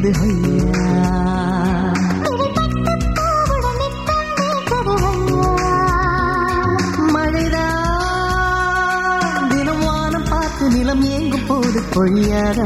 கேக்குது ஐயா மழைதான் தினம் வானம் பார்த்து நிலம் ஏங்கும் போது பொழியாதா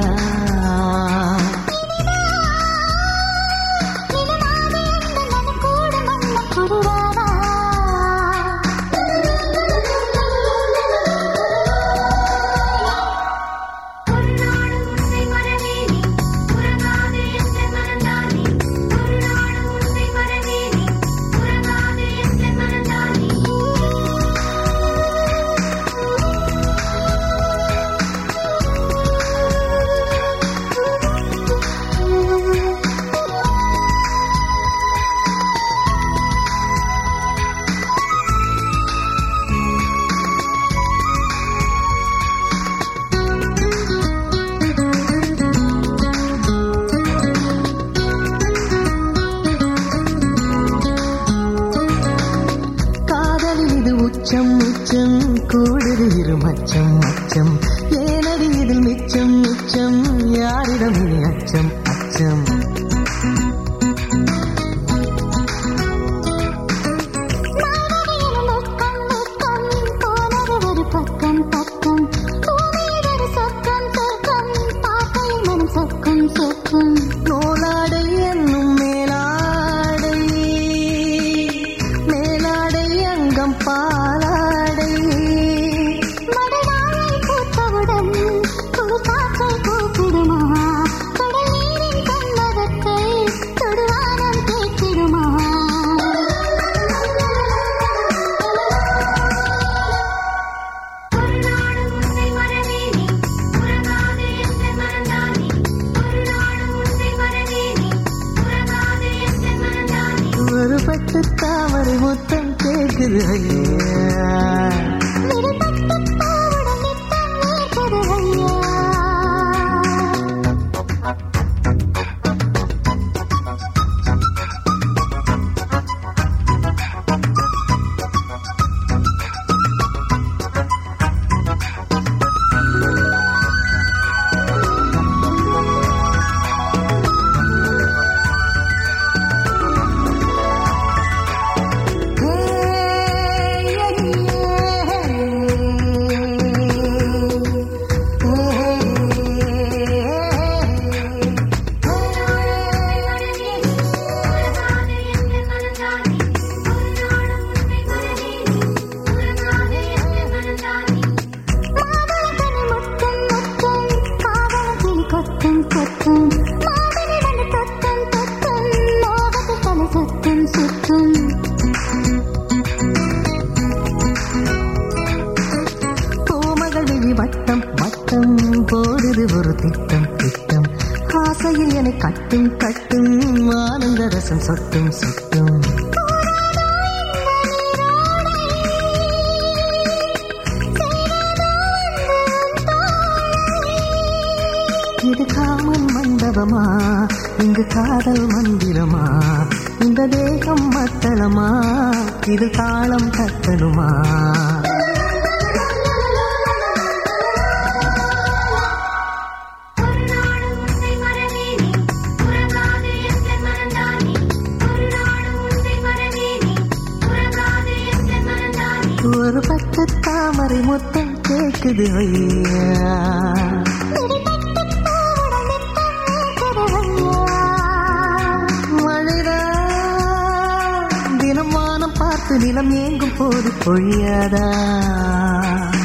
காதலில் இது உச்சம் உச்சம் கூடுது இரு மச்சம் மச்சம் ஏனடி இதில் மிச்சம் மிச்சம் யாரிடம் இனி அச்சம் அச்சம் பக்கம் பக்கம் பூமியில் ஒரு சொர்க்கம் சொர்க்கம் பார்க்கையில் மனம் சொர்க்கம் சொர்க்கம் நூலாடை என்னும் மேலாடை மேலாடை அங்கம் பாலாடை மடலாயை பூத்தவுடன் குளிர் காற்றை கூப்பிடுமா கடல் நீரின் கண்ணகத்தை தொடுவானம் கேட்டிடுமா ஒரு பட்டு தாமரை முத்தம் கேக்குது ஐயா விடுபட்டு போவுடன் நித்தம் நேர்கிறது ஐயா மாதவன் முத்தம் முத்தம் காதலத்தில் கொத்தம் கொத்தம் மாதவன் தொத்தம் தொத்தம் மோகத்தில் தலை சுத்தம் சுத்தம் பூமகள் விழி வட்டம் வட்டம் போடுது ஒரு திட்டம் திட்டம் ஆசையில் என்னை கட்டும் கட்டும் ஆனந்த ரசம் சொட்டும் சொட்டும் இது காமன் மண்டபமா இங்கு காதல் மந்திரமா இந்த தேகம் மத்தளமா இது தாளம் தட்டணுமா ஒரு பட்டு தாமரை முத்தம் கேக்குது ஐயா மழைதான் தினம் வானம் பார்த்து நிலம் ஏங்கும் போது பொழியாதா